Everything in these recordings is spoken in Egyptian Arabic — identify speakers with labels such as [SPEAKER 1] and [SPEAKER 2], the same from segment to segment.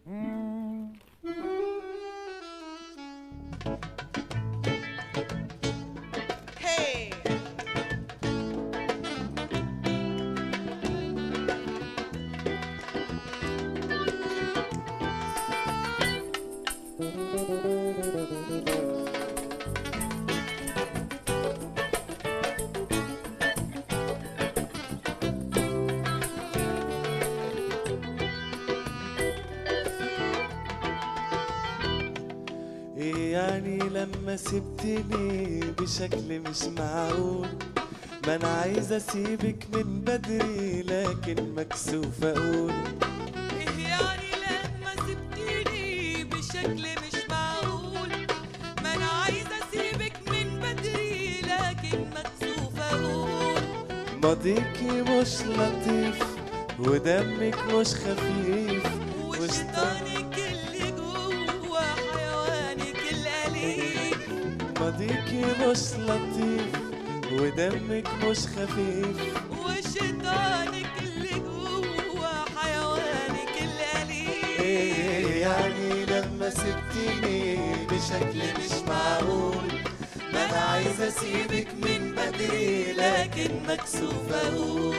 [SPEAKER 1] Hey!
[SPEAKER 2] ايه يعني لما سبتني بشكل مش معقول ما انا عايز اسيبك من بدري لكن مكسوف اقول
[SPEAKER 1] إيه يعني لما سبتيني بشكل مش معقول ما أنا عايزة أسيبك من بدري لكن مكسوفة أقول
[SPEAKER 2] ماضيكي مش لطيف ودمك مش خفيف
[SPEAKER 1] وشيطانك اللي جوا حيوانك الأليف
[SPEAKER 2] ماضيكي مش لطيف ودمك مش خفيف
[SPEAKER 1] وشيطانك اللي جوا حيوانك الأليف
[SPEAKER 2] ايه يعني لما سبتيني بشكل مش معقول ما انا عايز اسيبك من بدري لكن مكسوف اقول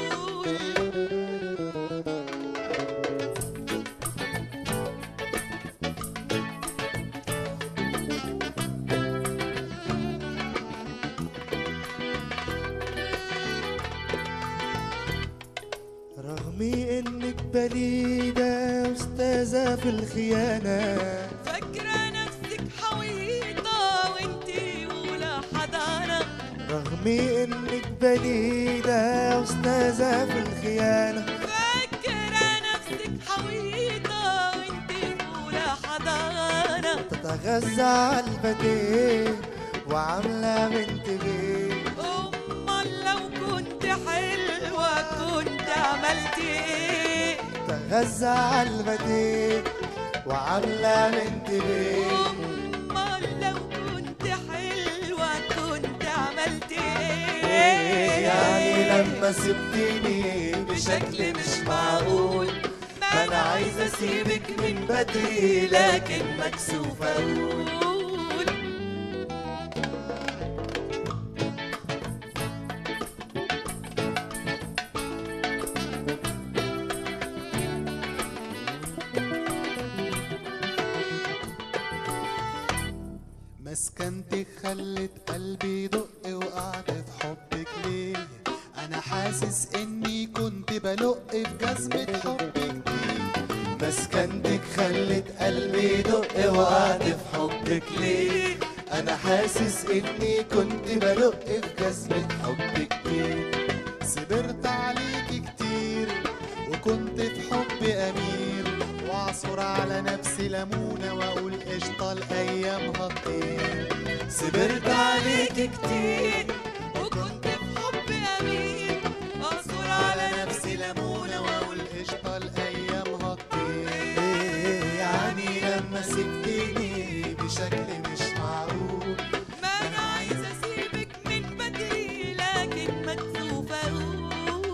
[SPEAKER 2] رغم انك بليدة استاذة في الخيانة
[SPEAKER 1] فاكرة نفسك حويطة وانتي أولى حضانة
[SPEAKER 2] رغم انك بليدة استاذة في الخيانة
[SPEAKER 1] فاكرة نفسك حويطة وانتي أولى حضانة
[SPEAKER 2] تتغذى على البديه وعاملة بنت بيه
[SPEAKER 1] أمال لو كنت حلوة كنت عملت ايه
[SPEAKER 2] تتغذى على البديه وعاملة بنت بيه
[SPEAKER 1] أمال لو كنت حلوة كنت عملت
[SPEAKER 2] إيه
[SPEAKER 1] ايه
[SPEAKER 2] يعني لما سبتيني بشكل مش معقول ما انا عايز اسيبك من بدري لكن مكسوف اقول
[SPEAKER 1] أقول
[SPEAKER 3] مسكنتك خلت قلبي يدق وقعت في حبك ليه انا حاسس اني كنت بلق في جزمة حبك دي
[SPEAKER 2] مسكنتك خلت قلبي يدق وقعت في حبك ليه انا حاسس اني كنت بلق في جزمة حبك ليه
[SPEAKER 3] صبرت عليك كتير وكنت في حب امير واعصر على نفسي ليمونة واقول قشطة الايام هتطير
[SPEAKER 2] صبرت عليك كتير
[SPEAKER 1] وكنت في حب أمين أصور
[SPEAKER 3] على
[SPEAKER 1] على
[SPEAKER 3] نفسي ليمونة واقول قشطة الايام هتطير
[SPEAKER 2] ايه يعني لما سبتني بشكل مش معقول
[SPEAKER 1] ما أنا عايزة أسيبك من بدري لكن مكسوفة أقول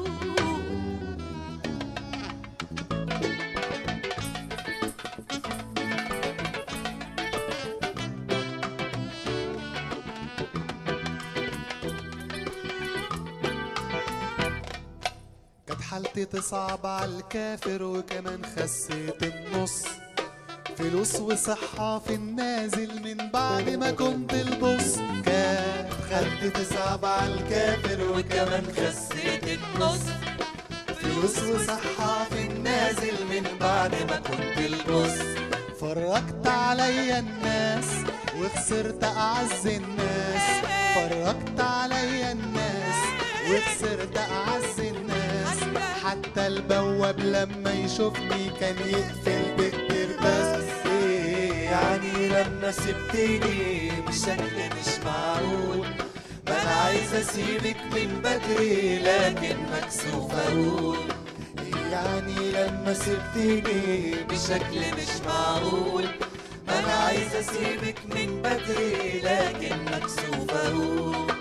[SPEAKER 3] كانت حالتي تصعب على الكافر وكمان خسيت النص فلوس وصحة في النازل من بعد ما كنت البص كانت
[SPEAKER 2] خدت تصعب على الكافر وكمان خسيت
[SPEAKER 1] خسيت النص
[SPEAKER 3] فلوس وصحة في النازل من بعد ما كنت البص فرجت عليا الناس وخسرت أعز الناس فرجت عليا الناس وخسرت أعز الناس حتى البواب لما يشوفني كان يقفل بالترباس
[SPEAKER 2] ايه يعني لما سبتني بشكل مش معقول ما انا عايز اسيبك من بدري لكن مكسوف اقول إيه يعني لما سبتني بشكل مش معقول ما انا عايز اسيبك من بدري لكن مكسوف اقول